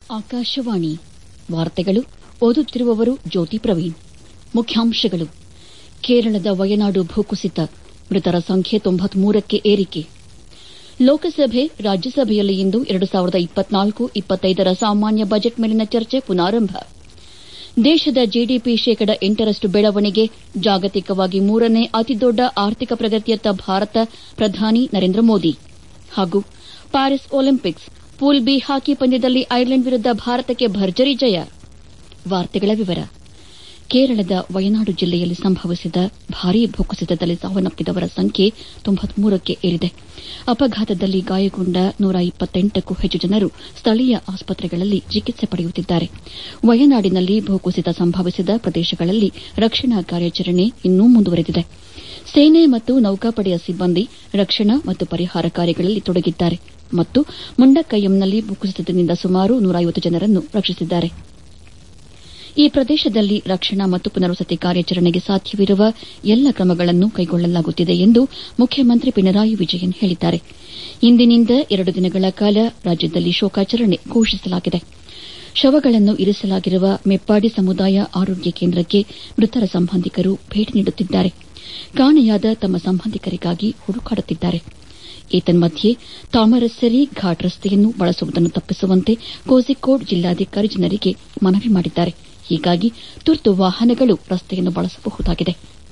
ಆಕಾಶವಾಣಿ ವಾರ್ತೆಗಳು ಓದುತ್ತಿರುವವರು ಜ್ಯೋತಿ ಪ್ರವೀಣ್ ಮುಖ್ಯಾಂಶಗಳು ಕೇರಳದ ವಯನಾಡು ಭೂಕುಸಿತ ಮೃತರ ಸಂಖ್ಯೆ ತೊಂಬತ್ಮೂರಕ್ಕೆ ಏರಿಕೆ ಲೋಕಸಭೆ ರಾಜ್ಯಸಭೆಯಲ್ಲಿ ಇಂದು ಎರಡು ಸಾವಿರದ ಇಪ್ಪತ್ನಾಲ್ಕು ಇಪ್ಪತ್ತೈದರ ಸಾಮಾನ್ಯ ಬಜೆಟ್ ಮೇಲಿನ ಚರ್ಚೆ ಪುನಾರಂಭ ದೇಶದ ಜಿಡಿಪಿ ಶೇಕಡ ಎಂಟರಷ್ಟು ಬೆಳವಣಿಗೆ ಜಾಗತಿಕವಾಗಿ ಮೂರನೇ ಅತಿದೊಡ್ಡ ಆರ್ಥಿಕ ಪ್ರಗತಿಯತ್ತ ಭಾರತ ಪ್ರಧಾನಿ ನರೇಂದ್ರ ಮೋದಿ ಹಾಗೂ Paris Olympics pool B hockey ಪಂದ್ಯದಲ್ಲಿ ಐರ್ಲೆಂಡ್ ವಿರುದ್ದ ಭಾರತಕ್ಕೆ ಭರ್ಜರಿ ಜಯ ಕೇರಳದ ವಯನಾಡು ಜಿಲ್ಲೆಯಲ್ಲಿ ಸಂಭವಿಸಿದ ಭಾರೀ ಭೂಕುಸಿತದಲ್ಲಿ ಸಾವನ್ನಪ್ಪಿದವರ ಸಂಖ್ಯೆ ತೊಂಬತ್ಮೂರಕ್ಕೆ ಏರಿದೆ ಅಪಘಾತದಲ್ಲಿ ಗಾಯಗೊಂಡ ನೂರ ಇಪ್ಪತ್ತೆಂಟಕ್ಕೂ ಹೆಚ್ಚು ಜನರು ಸ್ಥಳೀಯ ಆಸ್ಪತ್ರೆಗಳಲ್ಲಿ ಚಿಕಿತ್ಸೆ ಪಡೆಯುತ್ತಿದ್ದಾರೆ ವಯನಾಡಿನಲ್ಲಿ ಭೂಕುಸಿತ ಸಂಭವಿಸಿದ ಪ್ರದೇಶಗಳಲ್ಲಿ ರಕ್ಷಣಾ ಕಾರ್ಯಾಚರಣೆ ಇನ್ನೂ ಮುಂದುವರೆದಿದೆ ಸೇನೆ ಮತ್ತು ನೌಕಾಪಡೆಯ ಸಿಬ್ಬಂದಿ ರಕ್ಷಣಾ ಮತ್ತು ಪರಿಹಾರ ಕಾರ್ಯಗಳಲ್ಲಿ ತೊಡಗಿದ್ದಾರೆ ಮತ್ತು ಮುಂಡಕಯ್ಯಂನಲ್ಲಿ ಭೂಕುಸಿತದಿಂದ ಸುಮಾರು ನೂರ ಜನರನ್ನು ರಕ್ಷಿಸಿದ್ದಾರೆ ಈ ಪ್ರದೇಶದಲ್ಲಿ ರಕ್ಷಣಾ ಮತ್ತು ಪುನರ್ವಸತಿ ಕಾರ್ಯಾಚರಣೆಗೆ ಸಾಧ್ಯವಿರುವ ಎಲ್ಲ ಕ್ರಮಗಳನ್ನು ಕೈಗೊಳ್ಳಲಾಗುತ್ತಿದೆ ಎಂದು ಮುಖ್ಯಮಂತ್ರಿ ಪಿಣರಾಯಿ ವಿಜಯನ್ ಹೇಳಿದ್ದಾರೆ ಇಂದಿನಿಂದ ಎರಡು ದಿನಗಳ ಕಾಲ ರಾಜ್ಯದಲ್ಲಿ ಶೋಕಾಚರಣೆ ಘೋಷಿಸಲಾಗಿದೆ ಶವಗಳನ್ನು ಇರಿಸಲಾಗಿರುವ ಮೆಪ್ಪಾಡಿ ಸಮುದಾಯ ಆರೋಗ್ಯ ಕೇಂದ್ರಕ್ಕೆ ಮೃತರ ಸಂಬಂಧಿಕರು ಭೇಟಿ ನೀಡುತ್ತಿದ್ದಾರೆ ಕಾಣೆಯಾದ ತಮ್ಮ ಸಂಬಂಧಿಕರಿಗಾಗಿ ಹುಡುಕಾಡುತ್ತಿದ್ದಾರೆ ಏತನ್ಮಧ್ಯೆ ತಾಮರಸ್ಸೆರಿ ಘಾಟ್ ರಸ್ತೆಯನ್ನು ಬಳಸುವುದನ್ನು ತಪ್ಪಿಸುವಂತೆ ಕೋಝಿಕೋಡ್ ಜಿಲ್ಲಾಧಿಕಾರಿ ಜನರಿಗೆ ಮನವಿ ಮಾಡಿದ್ದಾರೆ ಹೀಗಾಗಿ ತುರ್ತು ವಾಹನಗಳು ರಸ್ತೆಯನ್ನು ಬಳಸಬಹುದಾಗಿದೆ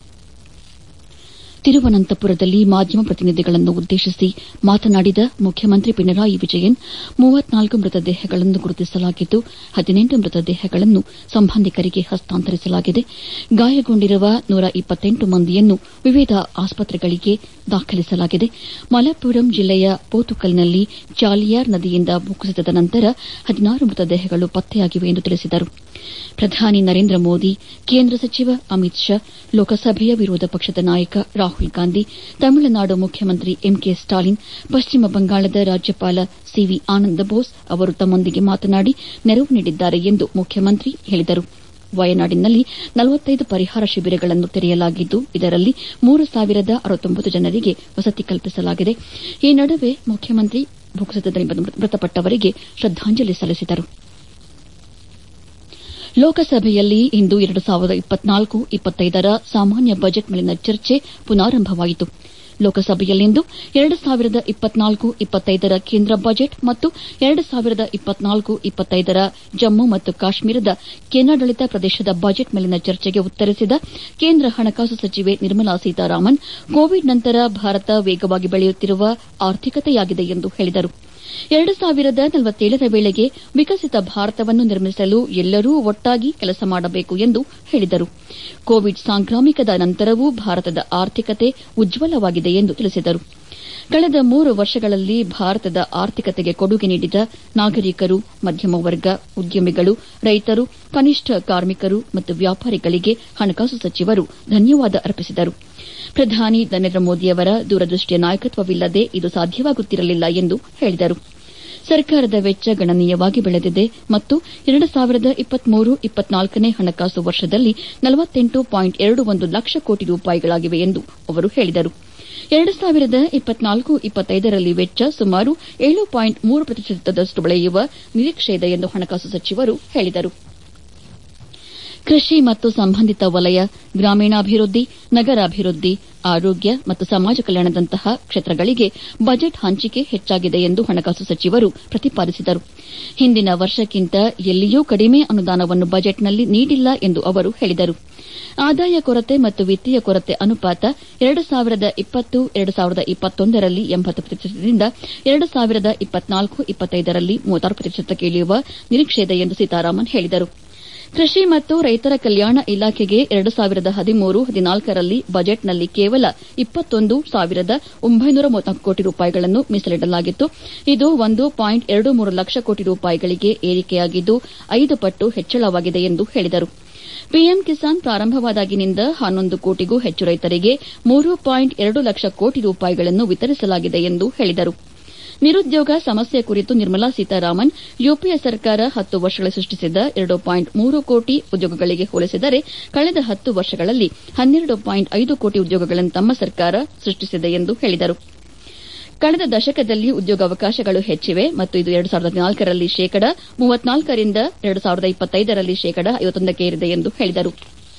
ತಿರುವನಂತಪುರದಲ್ಲಿ ಮಾಧ್ಯಮ ಪ್ರತಿನಿಧಿಗಳನ್ನು ಉದ್ದೇಶಿಸಿ ಮಾತನಾಡಿದ ಮುಖ್ಯಮಂತ್ರಿ ಪಿಣರಾಯಿ ವಿಜಯನ್ ಮೂವತ್ನಾಲ್ಕು ಮೃತದೇಹಗಳನ್ನು ಗುರುತಿಸಲಾಗಿದ್ದು ಹದಿನೆಂಟು ಮೃತದೇಹಗಳನ್ನು ಸಂಬಂಧಿಕರಿಗೆ ಹಸ್ತಾಂತರಿಸಲಾಗಿದೆ ಗಾಯಗೊಂಡಿರುವ ನೂರ ಇಪ್ಪತ್ತೆಂಟು ಮಂದಿಯನ್ನು ವಿವಿಧ ಆಸ್ಪತ್ರೆಗಳಿಗೆ ದಾಖಲಿಸಲಾಗಿದೆ ಮಲಪ್ಪುರಂ ಜಿಲ್ಲೆಯ ಪೋತುಕಲ್ನಲ್ಲಿ ಚಾಲಿಯಾರ್ ನದಿಯಿಂದ ಭೂಕುಸಿತದ ನಂತರ ಹದಿನಾರು ಮೃತದೇಹಗಳು ಪತ್ತೆಯಾಗಿವೆ ಎಂದು ತಿಳಿಸಿದರು ಪ್ರಧಾನಿ ನರೇಂದ್ರ ಮೋದಿ ಕೇಂದ್ರ ಸಚಿವ ಅಮಿತ್ ಶಾ ಲೋಕಸಭೆಯ ವಿರೋಧ ಪಕ್ಷದ ನಾಯಕ ರಾಹುಲ್ ಗಾಂಧಿ ತಮಿಳುನಾಡು ಮುಖ್ಯಮಂತ್ರಿ ಎಂಕೆ ಸ್ಟಾಲಿನ್ ಪಶ್ಚಿಮ ಬಂಗಾಳದ ರಾಜ್ಯಪಾಲ ಸಿವಿ ಆನಂದ ಬೋಸ್ ಅವರು ತಮ್ಮೊಂದಿಗೆ ಮಾತನಾಡಿ ನೆರವು ನೀಡಿದ್ದಾರೆ ಎಂದು ಮುಖ್ಯಮಂತ್ರಿ ಹೇಳಿದರು ವಯನಾಡಿನಲ್ಲಿ ನಲವತ್ತೈದು ಪರಿಹಾರ ಶಿಬಿರಗಳನ್ನು ತೆರೆಯಲಾಗಿದ್ದು ಇದರಲ್ಲಿ ಮೂರು ಸಾವಿರದ ಅರವತ್ತೊಂಬತ್ತು ಜನರಿಗೆ ವಸತಿ ಕಲ್ಪಿಸಲಾಗಿದೆ ಈ ನಡುವೆ ಮುಖ್ಯಮಂತ್ರಿ ಭೂಕುಸಿತದಲ್ಲಿ ಮೃತಪಟ್ಟವರಿಗೆ ಶ್ರದ್ದಾಂಜಲಿ ಸಲ್ಲಿಸಿದರು ಲೋಕಸಭೆಯಲ್ಲಿ ಇಂದು ಎರಡು ಸಾವಿರದ ಇಪ್ಪತ್ನಾಲ್ಕು ಇಪ್ಪತ್ತೈದರ ಸಾಮಾನ್ಯ ಬಜೆಟ್ ಮೇಲಿನ ಚರ್ಚೆ ಪುನಾರಂಭವಾಯಿತು ಲೋಕಸಭೆಯಲ್ಲಿಂದು ಎರಡು ಸಾವಿರದ ಇಪ್ಪತ್ನಾಲ್ಕು ಇಪ್ಪತ್ತೈದರ ಕೇಂದ್ರ ಬಜೆಟ್ ಮತ್ತು ಎರಡು ಸಾವಿರದ ಇಪ್ಪತ್ನಾಲ್ಕು ಇಪ್ಪತ್ತೈದರ ಜಮ್ಮು ಮತ್ತು ಕಾಶ್ಮೀರದ ಕೇಂದ್ರಾಡಳಿತ ಪ್ರದೇಶದ ಬಜೆಟ್ ಮೇಲಿನ ಚರ್ಚೆಗೆ ಉತ್ತರಿಸಿದ ಕೇಂದ್ರ ಹಣಕಾಸು ಸಚಿವೆ ನಿರ್ಮಲಾ ಸೀತಾರಾಮನ್ ಕೋವಿಡ್ ನಂತರ ಭಾರತ ವೇಗವಾಗಿ ಬೆಳೆಯುತ್ತಿರುವ ಆರ್ಥಿಕತೆಯಾಗಿದೆ ಎಂದು ಹೇಳಿದರು ಎರಡು ಸಾವಿರದ ನಲವತ್ತೇಳರ ವೇಳೆಗೆ ವಿಕಸಿತ ಭಾರತವನ್ನು ನಿರ್ಮಿಸಲು ಎಲ್ಲರೂ ಒಟ್ಟಾಗಿ ಕೆಲಸ ಮಾಡಬೇಕು ಎಂದು ಹೇಳಿದರು ಕೋವಿಡ್ ಸಾಂಕ್ರಾಮಿಕದ ನಂತರವೂ ಭಾರತದ ಆರ್ಥಿಕತೆ ಉಜ್ವಲವಾಗಿದೆ ಎಂದು ತಿಳಿಸಿದರು ಕಳೆದ ಮೂರು ವರ್ಷಗಳಲ್ಲಿ ಭಾರತದ ಆರ್ಥಿಕತೆಗೆ ಕೊಡುಗೆ ನೀಡಿದ ನಾಗರಿಕರು ಮಧ್ಯಮ ವರ್ಗ ಉದ್ಯಮಿಗಳು ರೈತರು ಕನಿಷ್ಠ ಕಾರ್ಮಿಕರು ಮತ್ತು ವ್ಯಾಪಾರಿಗಳಿಗೆ ಹಣಕಾಸು ಸಚಿವರು ಧನ್ಯವಾದ ಅರ್ಪಿಸಿದರು ಪ್ರಧಾನಿ ನರೇಂದ್ರ ಮೋದಿಯವರ ದೂರದೃಷ್ಟಿಯ ನಾಯಕತ್ವವಿಲ್ಲದೆ ಇದು ಸಾಧ್ಯವಾಗುತ್ತಿರಲಿಲ್ಲ ಎಂದು ಹೇಳಿದರು ಸರ್ಕಾರದ ವೆಚ್ಚ ಗಣನೀಯವಾಗಿ ಬೆಳೆದಿದೆ ಮತ್ತು ಎರಡು ಸಾವಿರದ ಇಪ್ಪತ್ಮೂರು ಇಪ್ಪತ್ನಾಲ್ಕನೇ ಹಣಕಾಸು ವರ್ಷದಲ್ಲಿ ನಲವತ್ತೆಂಟು ಪಾಯಿಂಟ್ ಎರಡು ಒಂದು ಲಕ್ಷ ಕೋಟಿ ರೂಪಾಯಿಗಳಾಗಿವೆ ಎಂದು ಅವರು ಹೇಳಿದರು ಎರಡು ಸಾವಿರದ ಇಪ್ಪತ್ನಾಲ್ಕು ಇಪ್ಪತ್ತೈದರಲ್ಲಿ ವೆಚ್ಚ ಸುಮಾರು ಏಳು ಪಾಯಿಂಟ್ ಮೂರು ಪ್ರತಿಶತದಷ್ಟು ಬೆಳೆಯುವ ನಿರೀಕ್ಷೆಯಿದೆ ಎಂದು ಹಣಕಾಸು ಸಚಿವರು ಹೇಳಿದರು ಕೃಷಿ ಮತ್ತು ಸಂಬಂಧಿತ ವಲಯ ಗ್ರಾಮೀಣಾಭಿವೃದ್ಧಿ ನಗರಾಭಿವೃದ್ಧಿ ಆರೋಗ್ಯ ಮತ್ತು ಸಮಾಜ ಕಲ್ಯಾಣದಂತಹ ಕ್ಷೇತ್ರಗಳಿಗೆ ಬಜೆಟ್ ಹಂಚಿಕೆ ಹೆಚ್ಚಾಗಿದೆ ಎಂದು ಹಣಕಾಸು ಸಚಿವರು ಪ್ರತಿಪಾದಿಸಿದರು ಹಿಂದಿನ ವರ್ಷಕ್ಕಿಂತ ಎಲ್ಲಿಯೂ ಕಡಿಮೆ ಅನುದಾನವನ್ನು ಬಜೆಟ್ನಲ್ಲಿ ನೀಡಿಲ್ಲ ಎಂದು ಅವರು ಹೇಳಿದರು ಆದಾಯ ಕೊರತೆ ಮತ್ತು ವಿತ್ತೀಯ ಕೊರತೆ ಅನುಪಾತ ಎರಡು ಸಾವಿರದ ಇಪ್ಪತ್ತು ಎರಡು ಸಾವಿರದ ಇಪ್ಪತ್ತೊಂದರಲ್ಲಿ ಎಂಬತ್ತು ಪ್ರತಿಶತದಿಂದ ಎರಡು ಸಾವಿರದ ಇಪ್ಪತ್ನಾಲ್ಕು ಇಪ್ಪತ್ತೈದರಲ್ಲಿ ಮೂವತ್ತಾರು ಪ್ರತಿಶತಕ್ಕೆ ಇಳಿಯುವ ನಿರೀಕ್ಷೆಯಿದೆ ಎಂದು ಸೀತಾರಾಮನ್ ಹೇಳಿದರು ಕೃಷಿ ಮತ್ತು ರೈತರ ಕಲ್ಯಾಣ ಇಲಾಖೆಗೆ ಎರಡು ಸಾವಿರದ ಹದಿಮೂರು ಹದಿನಾಲ್ಕರಲ್ಲಿ ಬಜೆಟ್ನಲ್ಲಿ ಕೇವಲ ಇಪ್ಪತ್ತೊಂದು ಸಾವಿರದ ಒಂಬೈನೂರ ಮೂವತ್ನಾಲ್ಕು ಕೋಟಿ ರೂಪಾಯಿಗಳನ್ನು ಮೀಸಲಿಡಲಾಗಿತ್ತು ಇದು ಒಂದು ಪಾಯಿಂಟ್ ಎರಡು ಮೂರು ಲಕ್ಷ ಕೋಟಿ ರೂಪಾಯಿಗಳಿಗೆ ಏರಿಕೆಯಾಗಿದ್ದು ಐದು ಪಟ್ಟು ಹೆಚ್ಚಳವಾಗಿದೆ ಎಂದು ಹೇಳಿದರು ಪಿಎಂ ಕಿಸಾನ್ ಪ್ರಾರಂಭವಾದಾಗಿನಿಂದ ಹನ್ನೊಂದು ಕೋಟಿಗೂ ಹೆಚ್ಚು ರೈತರಿಗೆ ಮೂರು ಪಾಯಿಂಟ್ ಎರಡು ಲಕ್ಷ ಕೋಟಿ ರೂಪಾಯಿಗಳನ್ನು ವಿತರಿಸಲಾಗಿದೆ ಎಂದು ಹೇಳಿದರು ನಿರುದ್ಯೋಗ ಸಮಸ್ಯೆ ಕುರಿತು ನಿರ್ಮಲಾ ಸೀತಾರಾಮನ್ ಯುಪಿಎ ಸರ್ಕಾರ ಹತ್ತು ವರ್ಷಗಳಲ್ಲಿ ಸೃಷ್ಟಿಸಿದ ಎರಡು ಪಾಯಿಂಟ್ ಮೂರು ಕೋಟಿ ಉದ್ಯೋಗಗಳಿಗೆ ಹೋಲಿಸಿದರೆ ಕಳೆದ ಹತ್ತು ವರ್ಷಗಳಲ್ಲಿ ಹನ್ನೆರಡು ಪಾಯಿಂಟ್ ಐದು ಕೋಟಿ ಉದ್ಯೋಗಗಳನ್ನು ತಮ್ಮ ಸರ್ಕಾರ ಸೃಷ್ಟಿಸಿದೆ ಎಂದು ಹೇಳಿದರು ಕಳೆದ ದಶಕದಲ್ಲಿ ಉದ್ಯೋಗಾವಕಾಶಗಳು ಹೆಚ್ಚಿವೆ ಮತ್ತು ಇದು ಎರಡು ಸಾವಿರದ ಹದಿನಾಲ್ಕರಲ್ಲಿ ಶೇಕಡ ಮೂವತ್ನಾಲ್ಕರಿಂದ ಎರಡು ಸಾವಿರದ ಇಪ್ಪತ್ತೈದರಲ್ಲಿ ಶೇಕಡ ಐವತ್ತೊಂದಕ್ಕೆ ಏರಿದೆ ಎಂದು ಹೇಳಿದರು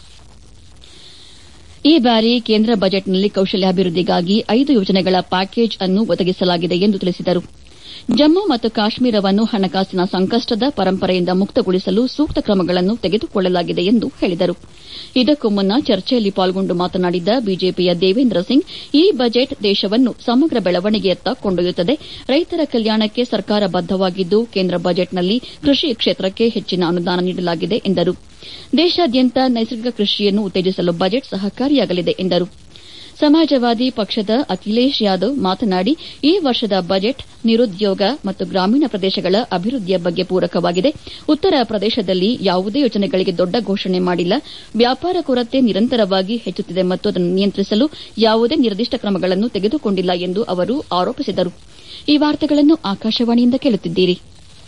ಈ ಬಾರಿ ಕೇಂದ್ರ ಬಜೆಟ್ನಲ್ಲಿ ಕೌಶಲ್ಯಾಭಿವೃದ್ದಿಗಾಗಿ ಐದು ಯೋಜನೆಗಳ ಪ್ಯಾಕೇಜ್ ಅನ್ನು ಒದಗಿಸಲಾಗಿದೆ ಎಂದು ತಿಳಿಸಿದರು ಜಮ್ಮು ಮತ್ತು ಕಾಶ್ಮೀರವನ್ನು ಹಣಕಾಸಿನ ಸಂಕಷ್ಟದ ಪರಂಪರೆಯಿಂದ ಮುಕ್ತಗೊಳಿಸಲು ಸೂಕ್ತ ಕ್ರಮಗಳನ್ನು ತೆಗೆದುಕೊಳ್ಳಲಾಗಿದೆ ಎಂದು ಹೇಳಿದರು ಇದಕ್ಕೂ ಮುನ್ನ ಚರ್ಚೆಯಲ್ಲಿ ಪಾಲ್ಗೊಂಡು ಮಾತನಾಡಿದ ಬಿಜೆಪಿಯ ದೇವೇಂದ್ರ ಸಿಂಗ್ ಈ ಬಜೆಟ್ ದೇಶವನ್ನು ಸಮಗ್ರ ಬೆಳವಣಿಗೆಯತ್ತ ಕೊಂಡೊಯ್ಯುತ್ತದೆ ರೈತರ ಕಲ್ಯಾಣಕ್ಕೆ ಸರ್ಕಾರ ಬದ್ದವಾಗಿದ್ದು ಕೇಂದ್ರ ಬಜೆಟ್ನಲ್ಲಿ ಕೃಷಿ ಕ್ಷೇತ್ರಕ್ಕೆ ಹೆಚ್ಚಿನ ಅನುದಾನ ನೀಡಲಾಗಿದೆ ಎಂದರು ದೇಶಾದ್ಯಂತ ನೈಸರ್ಗಿಕ ಕೃಷಿಯನ್ನು ಉತ್ತೇಜಿಸಲು ಬಜೆಟ್ ಸಹಕಾರಿಯಾಗಲಿದೆ ಎಂದರು ಸಮಾಜವಾದಿ ಪಕ್ಷದ ಅಖಿಲೇಶ್ ಯಾದವ್ ಮಾತನಾಡಿ ಈ ವರ್ಷದ ಬಜೆಟ್ ನಿರುದ್ಯೋಗ ಮತ್ತು ಗ್ರಾಮೀಣ ಪ್ರದೇಶಗಳ ಅಭಿವೃದ್ದಿಯ ಬಗ್ಗೆ ಪೂರಕವಾಗಿದೆ ಉತ್ತರ ಪ್ರದೇಶದಲ್ಲಿ ಯಾವುದೇ ಯೋಜನೆಗಳಿಗೆ ದೊಡ್ಡ ಘೋಷಣೆ ಮಾಡಿಲ್ಲ ವ್ಯಾಪಾರ ಕೊರತೆ ನಿರಂತರವಾಗಿ ಹೆಚ್ಚುತ್ತಿದೆ ಮತ್ತು ಅದನ್ನು ನಿಯಂತ್ರಿಸಲು ಯಾವುದೇ ನಿರ್ದಿಷ್ಟ ಕ್ರಮಗಳನ್ನು ತೆಗೆದುಕೊಂಡಿಲ್ಲ ಎಂದು ಅವರು ಆರೋಪಿಸಿದರು ಈ ವಾರ್ತೆಗಳನ್ನು ಆಕಾಶವಾಣಿಯಿಂದ ಕೇಳುತ್ತಿದ್ದೀರಿ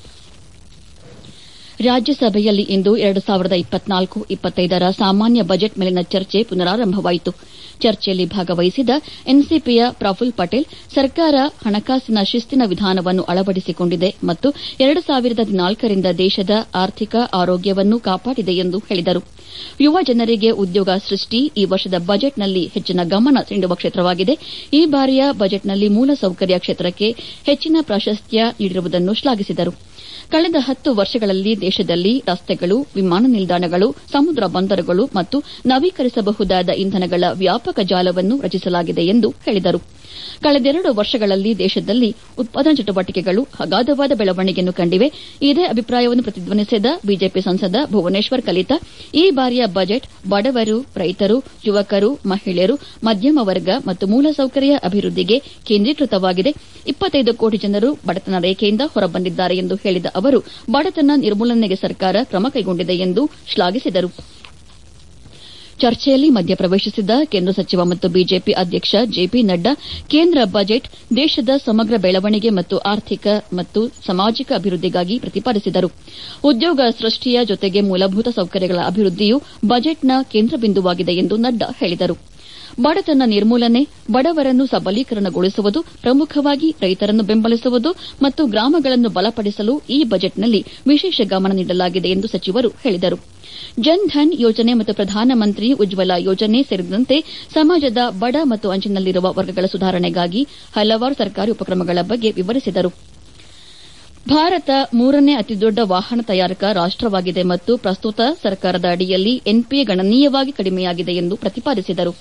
ರಾಜ್ಯಸಭೆಯಲ್ಲಿ ಇಂದು ಎರಡು ಸಾವಿರದ ಇಪ್ಪತ್ನಾಲ್ಕು ಇಪ್ಪತ್ತೈದರ ಸಾಮಾನ್ಯ ಬಜೆಟ್ ಮೇಲಿನ ಚರ್ಚೆ ಪುನರಾರಂಭವಾಯಿತು ಚರ್ಚೆಯಲ್ಲಿ ಭಾಗವಹಿಸಿದ ಎನ್ಸಿಪಿಯ ಪ್ರಫುಲ್ ಪಟೇಲ್ ಸರ್ಕಾರ ಹಣಕಾಸಿನ ಶಿಸ್ತಿನ ವಿಧಾನವನ್ನು ಅಳವಡಿಸಿಕೊಂಡಿದೆ ಮತ್ತು ಎರಡು ಸಾವಿರದ ಹದಿನಾಲ್ಕರಿಂದ ದೇಶದ ಆರ್ಥಿಕ ಆರೋಗ್ಯವನ್ನು ಕಾಪಾಡಿದೆ ಎಂದು ಹೇಳಿದರು ಯುವ ಜನರಿಗೆ ಉದ್ಯೋಗ ಸೃಷ್ಟಿ ಈ ವರ್ಷದ ಬಜೆಟ್ನಲ್ಲಿ ಹೆಚ್ಚಿನ ಗಮನ ಸೆಳೆಯುವ ಕ್ಷೇತ್ರವಾಗಿದೆ ಈ ಬಾರಿಯ ಬಜೆಟ್ನಲ್ಲಿ ಮೂಲಸೌಕರ್ಯ ಕ್ಷೇತ್ರಕ್ಕೆ ಹೆಚ್ಚಿನ ಪ್ರಾಶಸ್ತ್ಯ ನೀಡಿರುವುದನ್ನು ಶ್ಲಾಘಿಸಿದರು ಕಳೆದ ಹತ್ತು ವರ್ಷಗಳಲ್ಲಿ ದೇಶದಲ್ಲಿ ರಸ್ತೆಗಳು ವಿಮಾನ ನಿಲ್ದಾಣಗಳು ಸಮುದ್ರ ಬಂದರುಗಳು ಮತ್ತು ನವೀಕರಿಸಬಹುದಾದ ಇಂಧನಗಳ ವ್ಯಾಪಕ ಜಾಲವನ್ನು ರಚಿಸಲಾಗಿದೆ ಎಂದು ಹೇಳಿದರು ಕಳೆದೆರಡು ವರ್ಷಗಳಲ್ಲಿ ದೇಶದಲ್ಲಿ ಉತ್ಪಾದನಾ ಚಟುವಟಿಕೆಗಳು ಅಗಾಧವಾದ ಬೆಳವಣಿಗೆಯನ್ನು ಕಂಡಿವೆ ಇದೇ ಅಭಿಪ್ರಾಯವನ್ನು ಪ್ರತಿಧ್ವನಿಸಿದ ಬಿಜೆಪಿ ಸಂಸದ ಭುವನೇಶ್ವರ್ ಕಲಿತಾ ಈ ಬಾರಿಯ ಬಜೆಟ್ ಬಡವರು ರೈತರು ಯುವಕರು ಮಹಿಳೆಯರು ಮಧ್ಯಮ ವರ್ಗ ಮತ್ತು ಮೂಲಸೌಕರ್ಯ ಅಭಿವೃದ್ದಿಗೆ ಕೇಂದ್ರೀಕೃತವಾಗಿದೆ ಇಪ್ಪತ್ತೈದು ಕೋಟಿ ಜನರು ಬಡತನ ರೇಖೆಯಿಂದ ಹೊರಬಂದಿದ್ದಾರೆ ಎಂದು ಹೇಳಿದ ಅವರು ಬಡತನ ನಿರ್ಮೂಲನೆಗೆ ಸರ್ಕಾರ ಕ್ರಮ ಕೈಗೊಂಡಿದೆ ಎಂದು ಶ್ಲಾಘಿಸಿದರು ಚರ್ಚೆಯಲ್ಲಿ ಮಧ್ಯಪ್ರವೇಶಿಸಿದ ಕೇಂದ್ರ ಸಚಿವ ಮತ್ತು ಬಿಜೆಪಿ ಅಧ್ಯಕ್ಷ ಜೆಪಿ ನಡ್ಡಾ ಕೇಂದ್ರ ಬಜೆಟ್ ದೇಶದ ಸಮಗ್ರ ಬೆಳವಣಿಗೆ ಮತ್ತು ಆರ್ಥಿಕ ಮತ್ತು ಸಾಮಾಜಿಕ ಅಭಿವೃದ್ದಿಗಾಗಿ ಪ್ರತಿಪಾದಿಸಿದರು ಉದ್ಯೋಗ ಸೃಷ್ಟಿಯ ಜೊತೆಗೆ ಮೂಲಭೂತ ಸೌಕರ್ಯಗಳ ಅಭಿವೃದ್ದಿಯು ಬಜೆಟ್ನ ಕೇಂದ್ರ ಬಿಂದುವಾಗಿದೆ ಎಂದು ನಡ್ಡಾ ಹೇಳಿದರು ಬಡತನ ನಿರ್ಮೂಲನೆ ಬಡವರನ್ನು ಸಬಲೀಕರಣಗೊಳಿಸುವುದು ಪ್ರಮುಖವಾಗಿ ರೈತರನ್ನು ಬೆಂಬಲಿಸುವುದು ಮತ್ತು ಗ್ರಾಮಗಳನ್ನು ಬಲಪಡಿಸಲು ಈ ಬಜೆಟ್ನಲ್ಲಿ ವಿಶೇಷ ಗಮನ ನೀಡಲಾಗಿದೆ ಎಂದು ಸಚಿವರು ಹೇಳಿದರು ಜನ್ ಧನ್ ಯೋಜನೆ ಮತ್ತು ಪ್ರಧಾನಮಂತ್ರಿ ಉಜ್ವಲ ಯೋಜನೆ ಸೇರಿದಂತೆ ಸಮಾಜದ ಬಡ ಮತ್ತು ಅಂಚಿನಲ್ಲಿರುವ ವರ್ಗಗಳ ಸುಧಾರಣೆಗಾಗಿ ಹಲವಾರು ಸರ್ಕಾರಿ ಉಪಕ್ರಮಗಳ ಬಗ್ಗೆ ವಿವರಿಸಿದರು ಭಾರತ ಮೂರನೇ ಅತಿದೊಡ್ಡ ವಾಹನ ತಯಾರಕ ರಾಷ್ಟವಾಗಿದೆ ಮತ್ತು ಪ್ರಸ್ತುತ ಸರ್ಕಾರದ ಅಡಿಯಲ್ಲಿ ಎನ್ಪಿಎ ಗಣನೀಯವಾಗಿ ಕಡಿಮೆಯಾಗಿದೆ ಎಂದು ಪ್ರತಿಪಾದಿಸಿದರು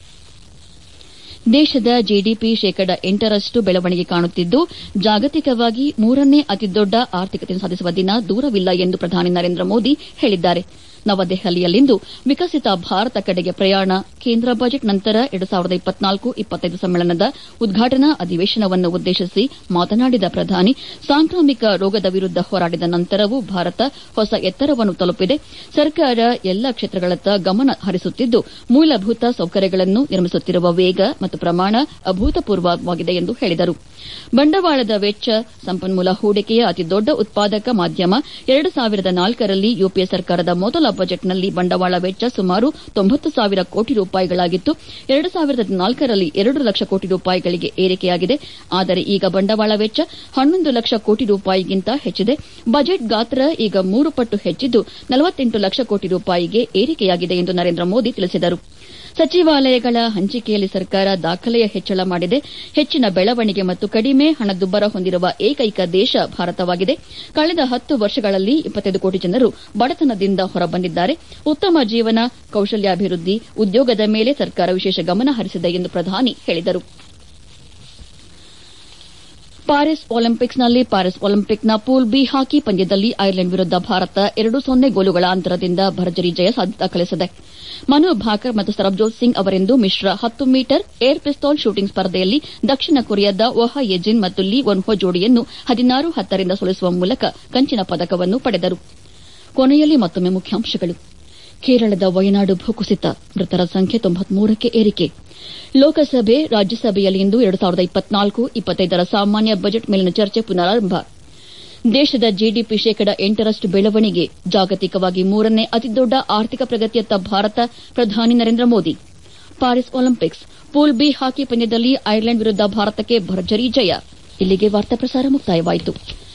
ದೇಶದ ಜಿಡಿಪಿ ಶೇಕಡ ಎಂಟರಷ್ಟು ಬೆಳವಣಿಗೆ ಕಾಣುತ್ತಿದ್ದು ಜಾಗತಿಕವಾಗಿ ಮೂರನೇ ಅತಿದೊಡ್ಡ ಆರ್ಥಿಕತೆಯನ್ನು ಸಾಧಿಸುವ ದಿನ ದೂರವಿಲ್ಲ ಎಂದು ಪ್ರಧಾನಿ ನರೇಂದ್ರ ಮೋದಿ ಹೇಳಿದ್ದಾರೆ ನವದೆಹಲಿಯಲ್ಲಿಂದು ವಿಕಸಿತ ಭಾರತ ಕಡೆಗೆ ಪ್ರಯಾಣ ಕೇಂದ್ರ ಬಜೆಟ್ ನಂತರ ಎರಡು ಸಾವಿರದ ಇಪ್ಪತ್ನಾಲ್ಕು ಇಪ್ಪತ್ತೈದು ಸಮ್ಮೇಳನದ ಉದ್ಘಾಟನಾ ಅಧಿವೇಶನವನ್ನು ಉದ್ದೇಶಿಸಿ ಮಾತನಾಡಿದ ಪ್ರಧಾನಿ ಸಾಂಕ್ರಾಮಿಕ ರೋಗದ ವಿರುದ್ದ ಹೋರಾಡಿದ ನಂತರವೂ ಭಾರತ ಹೊಸ ಎತ್ತರವನ್ನು ತಲುಪಿದೆ ಸರ್ಕಾರ ಎಲ್ಲ ಕ್ಷೇತ್ರಗಳತ್ತ ಗಮನ ಹರಿಸುತ್ತಿದ್ದು ಮೂಲಭೂತ ಸೌಕರ್ಯಗಳನ್ನು ನಿರ್ಮಿಸುತ್ತಿರುವ ವೇಗ ಮತ್ತು ಪ್ರಮಾಣ ಅಭೂತಪೂರ್ವವಾಗಿದೆ ಎಂದು ಹೇಳಿದರು ಬಂಡವಾಳದ ವೆಚ್ಚ ಸಂಪನ್ಮೂಲ ಹೂಡಿಕೆಯ ಅತಿದೊಡ್ಡ ಉತ್ಪಾದಕ ಮಾಧ್ಯಮ ಎರಡು ಸಾವಿರದ ನಾಲ್ಕರಲ್ಲಿ ಯುಪಿಎ ಸರ್ಕಾರದ ಮೊದಲ ಬಜೆಟ್ನಲ್ಲಿ ಬಂಡವಾಳ ವೆಚ್ಚ ಸುಮಾರು ತೊಂಬತ್ತು ಸಾವಿರ ಕೋಟಿ ರೂಪಾಯಿಗಳಾಗಿತ್ತು ಎರಡು ಸಾವಿರದ ಹದಿನಾಲ್ಕರಲ್ಲಿ ಎರಡು ಲಕ್ಷ ಕೋಟಿ ರೂಪಾಯಿಗಳಿಗೆ ಏರಿಕೆಯಾಗಿದೆ ಆದರೆ ಈಗ ಬಂಡವಾಳ ವೆಚ್ಚ ಹನ್ನೊಂದು ಲಕ್ಷ ಕೋಟಿ ರೂಪಾಯಿಗಿಂತ ಹೆಚ್ಚಿದೆ ಬಜೆಟ್ ಗಾತ್ರ ಈಗ ಮೂರು ಪಟ್ಟು ಹೆಚ್ಚಿದ್ದು ನಲವತ್ತೆಂಟು ಲಕ್ಷ ಕೋಟಿ ರೂಪಾಯಿಗೆ ಏರಿಕೆಯಾಗಿದೆ ಎಂದು ನರೇಂದ್ರ ಮೋದಿ ತಿಳಿಸಿದರು ಸಚಿವಾಲಯಗಳ ಹಂಚಿಕೆಯಲ್ಲಿ ಸರ್ಕಾರ ದಾಖಲೆಯ ಹೆಚ್ಚಳ ಮಾಡಿದೆ ಹೆಚ್ಚಿನ ಬೆಳವಣಿಗೆ ಮತ್ತು ಕಡಿಮೆ ಹಣದುಬ್ಬರ ಹೊಂದಿರುವ ಏಕೈಕ ದೇಶ ಭಾರತವಾಗಿದೆ ಕಳೆದ ಹತ್ತು ವರ್ಷಗಳಲ್ಲಿ ಇಪ್ಪತ್ತೈದು ಕೋಟಿ ಜನರು ಬಡತನದಿಂದ ಹೊರಬಂದಿದ್ದಾರೆ ಉತ್ತಮ ಜೀವನ ಕೌಶಲ್ಯಾಭಿವೃದ್ದಿ ಉದ್ಯೋಗದ ಮೇಲೆ ಸರ್ಕಾರ ವಿಶೇಷ ಗಮನ ಹರಿಸಿದೆ ಎಂದು ಪ್ರಧಾನಿ ಹೇಳಿದರು ಪ್ಯಾರಿಸ್ ಒಲಿಂಪಿಕ್ಸ್ನಲ್ಲಿ ಪ್ಯಾರಿಸ್ ಒಲಿಂಪಿಕ್ನ ಪೂಲ್ ಬಿ ಹಾಕಿ ಪಂದ್ಯದಲ್ಲಿ ಐರ್ಲೆಂಡ್ ವಿರುದ್ದ ಭಾರತ ಎರಡು ಸೊನ್ನೆ ಗೋಲುಗಳ ಅಂತರದಿಂದ ಭರ್ಜರಿ ಜಯ ದಾಖಲಿಸಿದೆ ಮನು ಭಾಕರ್ ಮತ್ತು ಸರಬ್ಜೋತ್ ಸಿಂಗ್ ಅವರಿಂದು ಮಿಶ್ರ ಹತ್ತು ಮೀಟರ್ ಏರ್ ಪಿಸ್ತೂಲ್ ಶೂಟಿಂಗ್ ಸ್ಪರ್ಧೆಯಲ್ಲಿ ದಕ್ಷಿಣ ಕೊರಿಯಾದ ಓಹಾ ಯೆಜಿನ್ ಮತ್ತು ಲೀ ಒನ್ಹೋ ಜೋಡಿಯನ್ನು ಹದಿನಾರು ಹತ್ತರಿಂದ ಸೋಲಿಸುವ ಮೂಲಕ ಕಂಚಿನ ಪದಕವನ್ನು ಪಡೆದರು ಕೊನೆಯಲ್ಲಿ ಮತ್ತೊಮ್ಮೆ ಮುಖ್ಯಾಂಶಗಳು ಕೇರಳದ ವಯನಾಡು ಭೂಕುಸಿತ ಮೃತರ ಸಂಖ್ಯೆ ತೊಂಬತ್ಮೂರಕ್ಕೆ ಏರಿಕೆ ಲೋಕಸಭೆ ರಾಜ್ಯಸಭೆಯಲ್ಲಿಂದು ಎರಡು ಸಾವಿರದ ಇಪ್ಪತ್ನಾಲ್ಕು ಇಪ್ಪತ್ತೈದರ ಸಾಮಾನ್ಯ ಬಜೆಟ್ ಮೇಲಿನ ಚರ್ಚೆ ಪುನರಾರಂಭ ದೇಶದ ಜಿಡಿಪಿ ಶೇಕಡ ಎಂಟರಷ್ಟು ಬೆಳವಣಿಗೆ ಜಾಗತಿಕವಾಗಿ ಮೂರನೇ ಅತಿದೊಡ್ಡ ಆರ್ಥಿಕ ಪ್ರಗತಿಯತ್ತ ಭಾರತ ಪ್ರಧಾನಿ Narendra Modi Paris Olympics pool B hockey ಪಂದ್ಯದಲ್ಲಿ ಐರ್ಲೆಂಡ್ ವಿರುದ್ಧ ಭಾರತಕ್ಕೆ ಭರ್ಜರಿ ಜಯ ಇಲ್ಲಿಗೆ ವಾರ್ತಾ ಪ್ರಸಾರ ಮುಕ್ತಾಯವಾಯಿತು